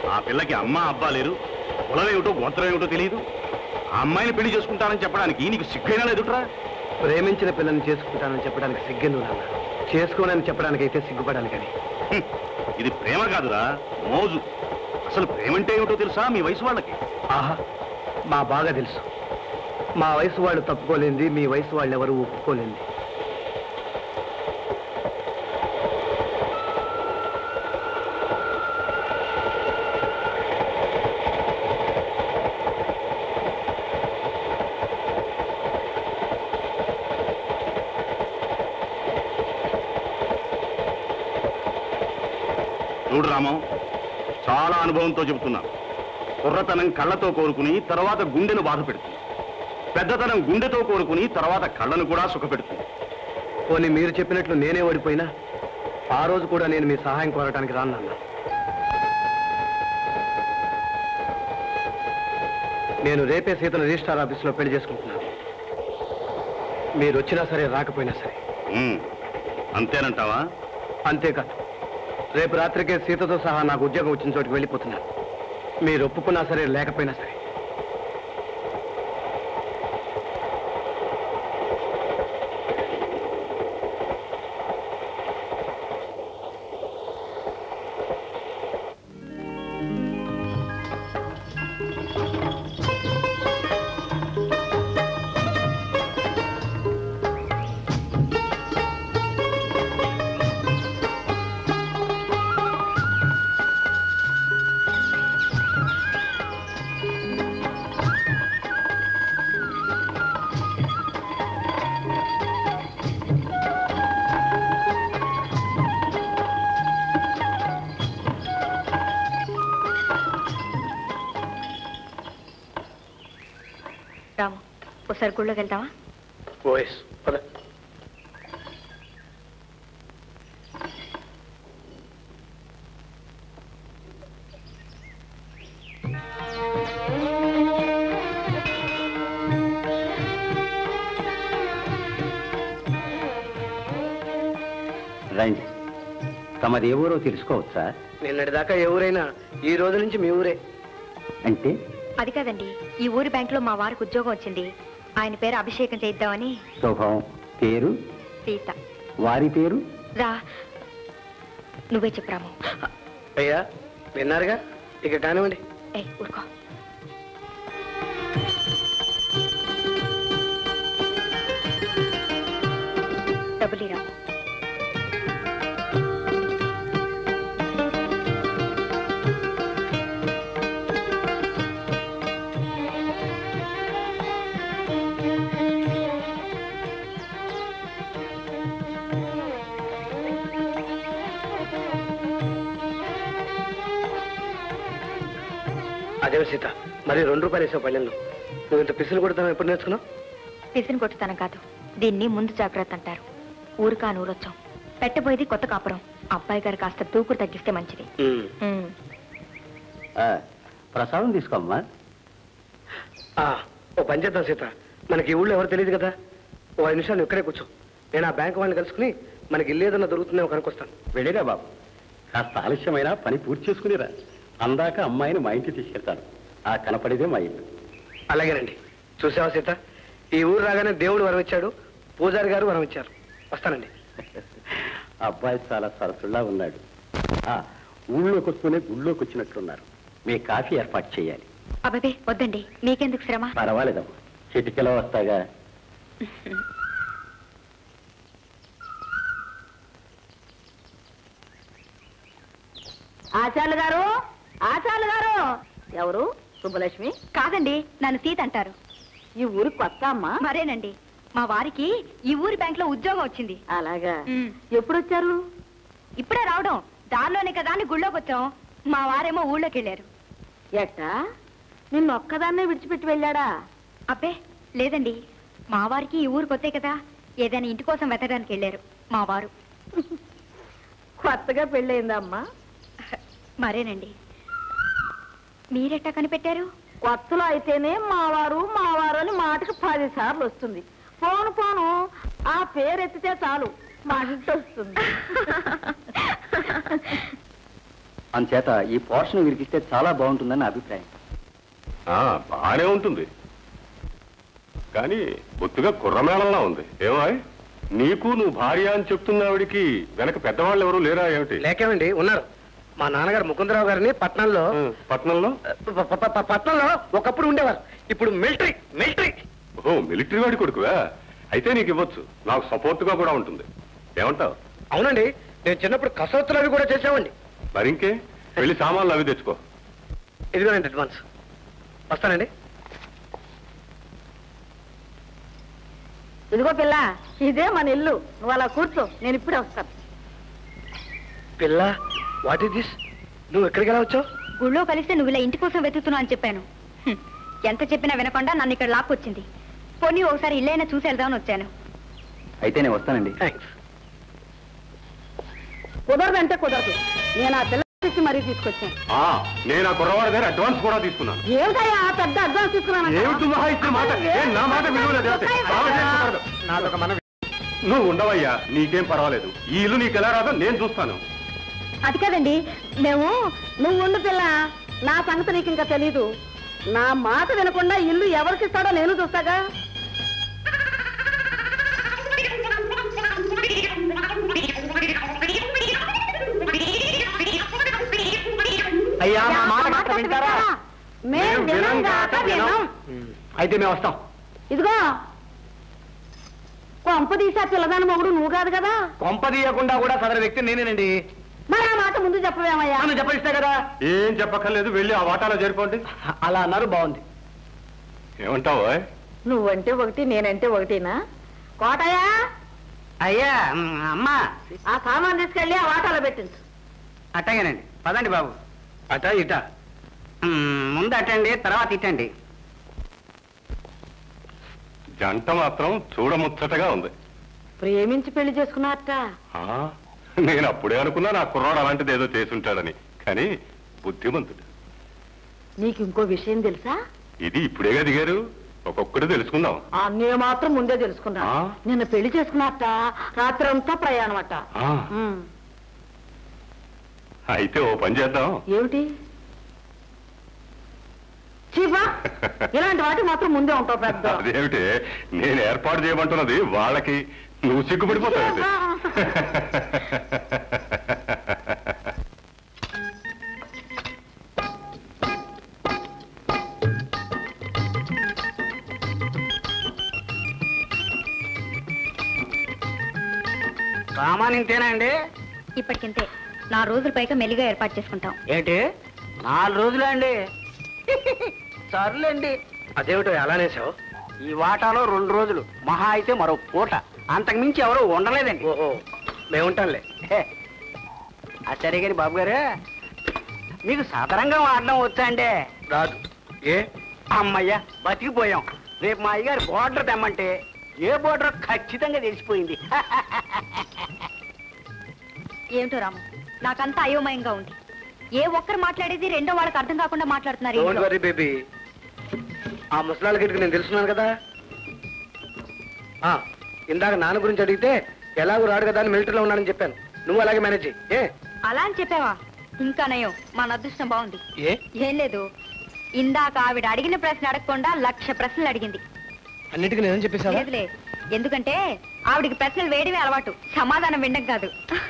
ఆ పిల్లకి అమ్మ అబ్బా లేరు కులం ఏమిటో గోత్రం ఏమిటో తెలియదు ఆ అమ్మాయిని పెళ్లి చేసుకుంటానని చెప్పడానికి నీకు సిగ్గైనా లేదుట్రా ప్రేమించిన పిల్లని చేసుకుంటానని చెప్పడానికి సిగ్గెందు నాన్న చేసుకోనని చెప్పడానికి అయితే సిగ్గుపడాలి కానీ హ్మ్. ఇది ప్రేమ కాదురా మోజు అసలు ప్రేమంటే ఏమిటో తెలుసా మీ వయసు వాళ్ళకి ఆహా మా బాగా తెలుసు మా వయసు వాళ్ళు తప్పుకోలేంది మీ వయసు వాళ్ళు ఎవరు ఒప్పుకోలేంది చూడు రామం చాలా అనుభవంతో చెబుతున్నా కుర్రతనం కళ్ళతో కోరుకుని తర్వాత గుండెను బాధ పెడుతుంది పెద్దతనం గుండెతో కోరుకుని తర్వాత కళ్ళను కూడా సుఖపెడుతుంది పోనీ మీరు చెప్పినట్లు నేనే ఓడిపోయినా ఆ రోజు కూడా నేను మీ సహాయం కోరటానికి రాను నాన్న నేను రేపే సీతను రిజిస్టార్ ఆఫీసులో పెళ్లి చేసుకుంటున్నాను మీరు వచ్చినా సరే రాకపోయినా సరే ఉమ్, అంతేనంటావా అంతేకాదు రేపు రాత్రికే సీతతో సహా నాకు ఉద్యోగం వచ్చిన చోటుకి వెళ్ళిపోతున్నాను మీరు ఒప్పుకున్నా సరే లేకపోయినా సరే రాము ఒకసారి గుళ్ళోకి వెళ్తావా ఓఎస్ పద రండి తమది ఏ ఊరో తెలుసుకోవచ్చా నిన్నటిదాకా ఎవరైనా ఈ రోజు నుంచి మీ ఊరే అంటే అది కాదండి ఈ ఊరి బ్యాంకులో మా వారికి ఉద్యోగం వచ్చింది ఆయన పేరు అభిషేకం చేద్దామని శుభం పేరు సీత వారి పేరు రా నువ్వే చెప్పు రాము అయ్యా విన్నారుగా ఇక కానివ్వండి ఏ ఊరుకో డబ్బులు రాము అదే సీత మరి రెండు రూపాయలు వేసావు పల్లెల్లో నువ్వు ఇంత పిసులు కొడతావు ఎప్పుడు నేర్చుకున్నావు పిసిని కొట్టుతానం కాదు దీన్ని ముందు జాగ్రత్త అంటారు ఊరుకా నూరొచ్చాం పెట్టబోయేది కొత్త కాపురం అబ్బాయి గారు కాస్త దూకుడు తగ్గిస్తే మంచిది ఉమ్. ఆ, ప్రసాదం తీసుకోమ్మా ఆ, ఓ పని చేద్దాం సీత మనకి ఈ ఊళ్ళో ఎవరు తెలియదు కదా ఓ ఐదు నిమిషాలు నువ్వు ఇక్కడే కూర్చో నేను ఆ బ్యాంక్ వాళ్ళని కలుసుకుని మనకి ఇల్లు ఏదన్నా దొరుకుతుందేమో కనుకొస్తాను వెళ్ళిరా బాబు కాస్త ఆలస్యమైనా పని పూర్తి చేసుకునిరా అందాక అమ్మాయిని మా ఇంటికి తీసుకెళ్తాను ఆ కనపడేదే మా ఇల్లు అలాగేనండి చూసావా సీత ఈ ఊరు రాగానే దేవుడు వరం ఇచ్చాడు పూజారి గారు వరం ఇచ్చారు వస్తానండి అబ్బాయి చాలా సరసుల్లా ఉన్నాడు ఆ, ఊళ్ళోకి వస్తూనే గుళ్ళోకి వచ్చినట్లున్నారు మీ కాఫీ ఏర్పాటు చేయాలి అబ్బే వద్దండి మీకెందుకు శ్రమ పర్వాలేదమ్మా చిటికెలో వస్తాగా ఆచార్యులు గారు ఆచార్యులు గారు ఎవరు సుబ్బలక్ష్మి కాదండి నన్ను సీత అంటారు ఈ ఊరికి కొత్త అమ్మా మరేనండి మా వారికి ఈ ఊరి బ్యాంక్ లో ఉద్యోగం వచ్చింది అలాగా ఉమ్. ఎప్పుడు వచ్చారు ఇప్పుడే రావడం దారిలోనే కదా అని గుళ్ళోకి వచ్చాం మా వారేమో ఊళ్ళోకి వెళ్ళారు ఎట్టా నిన్ను ఒక్కదాన్నే విడిచిపెట్టి వెళ్ళాడా అబ్బే లేదండి మా వారికి ఈ ఊరికి వస్తే కదా ఏదైనా ఇంటి కోసం వెతకడానికి వెళ్ళారు మా వారు కొత్తగా పెళ్ళయిందమ్మా మరేనండి మీరెట్టా కనిపెట్టారు కొత్తలో అయితేనే మావారు మావారు అని మాటకు పది సార్లు వస్తుంది ఫోను ఫోను ఆ పేరు ఎత్తితే చాలు మా ఇంటి వస్తుంది అందుచేత ఈ పోర్షన్ వీరికిస్తే చాలా బాగుంటుందని నా అభిప్రాయం ఆ, బాగానే ఉంటుంది కానీ బొత్తుగా కుర్రమేళంలా ఉంది ఏమో నీకు నువ్వు భార్య అని చెప్తున్నావిడికి వెనక పెద్దవాళ్ళు ఎవరు లేరా ఏమిటి లేకేమండి ఉన్నారు మా నాన్నగారు ముకుందరావు గారిని పట్నంలో ఆ, పట్నంలో ప- ప- ప- పట్నంలో ఒకప్పుడు ఉండేవారు ఇప్పుడు మిలిటరీ మిలిటరీ ఓ మిలిటరీ వాడి కొడుకువా అయితే నీకు ఇవ్వచ్చు నాకు సపోర్ట్ గా కూడా ఉంటుంది ఏమంటావు అవునండి నేను చిన్నప్పుడు కసరత్తులు అవి కూడా చేసామండి మరింకే వెళ్ళి సామాన్లు అవి తెచ్చుకో ఇదిగోనండి అడ్వాన్స్ వస్తానండి ఇదిగో పిల్ల ఇదే మన ఇల్లు నువ్వు అలా కూర్చో నేను ఇప్పుడే వస్తాను పిల్ల వాట్ ఇస్ దిస్ నువ్వు ఎక్కడికి ఎలా వచ్చావు గుళ్ళో కలిస్తే నువ్వు ఇలా ఇంటి కోసం వెతుకుతున్నావు అని చెప్పాను హ్మ్. ఎంత చెప్పినా వినకుండా నన్ను ఇక్కడ లాక్కొచ్చింది పోనీ ఒకసారి ఇల్లైనా చూసి వెళ్దామని వచ్చాను అయితే నేను వస్తానండి థ్యాంక్స్ కుదరదంటే కుదరదు నేను ఆ పిల్ల తెచ్చి మరీ తీసుకొచ్చాను ఆ, నేను ఆ కుర్రవాడి దగ్గర అడ్వాన్స్ కూడా తీసుకున్నాను ఏమిటయ్యా ఆ పెద్ద అడ్వాన్స్ తీసుకున్నాను ఏమిటి మహా ఇచ్చిన మాట ఏ, నా మాట విలువలేదు ఏమిటి? బాగా చేసుకున్నాడు. నాదొక మనవి నువ్వు ఉండవయ్యా నీకేం పర్వాలేదు ఈ ఇల్లు నీకు ఎలా రాదో నేను చూస్తాను అది కాదండి మేము నువ్వు ఉండు పిల్ల నా సంగతి నీకు ఇంకా తెలీదు నా మాట వినకుండా ఇల్లు ఎవరికి ఇస్తాడో నేను చూస్తాగా అయ్యా మా మాట మాట మాత్రం వింటారా మేం వినంగాక వినం అయితే మేము వస్తాం ఇదిగో కొంప తీసా పిల్లదాని మొగుడు నువ్వు కాదు కదా కొంప తీయకుండా కూడా సదరు వ్యక్తి నేనేనండి మరి ఆ మాట ముందు చెప్పవేమయ్యా నన్ను చెప్పలిస్తే కదా ఏం చెప్పక్కర్లేదు వెళ్ళి ఆ వాటాలో చేరుకోండి అలా అన్నారు బాగుంది ఏమంటావు ఓయ్? నువ్వంటే ఒకటి నేనంటే ఒకటినా కోటయ్యా అయ్యా అమ్మా ఆ సామాన్ తీసుకెళ్ళి ఆ వాటాలో పెట్టించు అట్టగేనండి పదండి బాబు అట ఇట ముందు అటండి తర్వాత ఇటండి జంట మాత్రం చూడముచ్చటగా ఉంది ప్రేమించి పెళ్లి చేసుకున్నారట ఆ, నేను అప్పుడే అనుకున్నా నా కుర్రాడు అలాంటిది ఏదో చేసుంటాడని కానీ బుద్ధిమంతుడు నీకు ఇంకో విషయం తెలుసా ఇది ఇప్పుడేగా దిగారు ఒక్కొక్కటి తెలుసుకుందాం ఆ నేను మాత్రం ముందే తెలుసుకున్నా ఆ? నిన్న పెళ్లి చేసుకున్నారట రాత్రి అంతా ప్రయాణం అట ఆ, ఉమ్. అయితే ఓ పని చేద్దాం ఏమిటి చీపా ఇలాంటి వాటికి మాత్రం ముందే ఉంటావు పెద్ద అదేమిటి నేను ఏర్పాటు చేయమంటున్నది వాళ్ళకి నువ్వు సిగ్గుపడిపోతావు సామాన్ ఇంతేనా అండి ఇప్పటికింతే నా రోజుల పైగా మెల్లిగా ఏర్పాటు చేసుకుంటాం ఏంటి నాలుగు రోజులే అండి సర్లేండి అదేమిటో ఎలానేసావు ఈ వాటాలో రెండు రోజులు మహా అయితే మరో పూట అంతకుమించి ఎవరు ఉండలేదండి ఓహో మేముంటాంలే అది సరే కానీ బాబు గారు మీకు సాధారణంగా వాడడం వచ్చా అండి రాదు ఏ అమ్మయ్యా బతికిపోయాం రేపు మా అయ్యగారు బోర్డర్ తెమ్మంటే ఏ బోర్డర్ ఖచ్చితంగా తెలిసిపోయింది ఏమిటో రాము నాకంతా అయోమయంగా ఉంది ఏ ఒక్కరు మాట్లాడేది రెండో వాళ్ళకి అర్థం కాకుండా మాట్లాడుతున్నారు ఈ ఇంట్లో. బేబీ ఆ ముసలాళ్ళ గిరికి నేను తెలుసున్నాను కదా ఆ, ఇందాక నాన్న గురించి అడిగితే ఎలాగో రాడు కదా అని మిలిటరీలో ఉన్నానని చెప్పాను నువ్వు అలాగే మేనేజ్ చెయ్యి. ఏ అలా అని చెప్పావా ఇంకా నయం మన అదృష్టం బాగుంది ఏ ఏం లేదు ఇందాక ఆవిడ అడిగిన ప్రశ్న అడగకుండా లక్ష ప్రశ్నలు అడిగింది అన్నిటికీ నేను చెప్పేశావా లేదులే ఎందుకంటే ఆవిడికి ప్రశ్నలు వేయడమే అలవాటు సమాధానం వినడం కాదు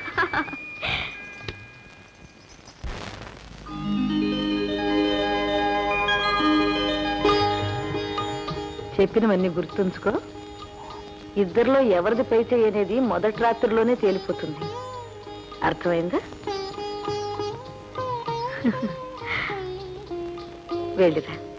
చెప్పినవన్నీ గుర్తుంచుకో ఇద్దరిలో ఎవరిది పై చేయి అనేది మొదటి రాత్రిలోనే తేలిపోతుంది అర్థమైందా వెళ్ళిరా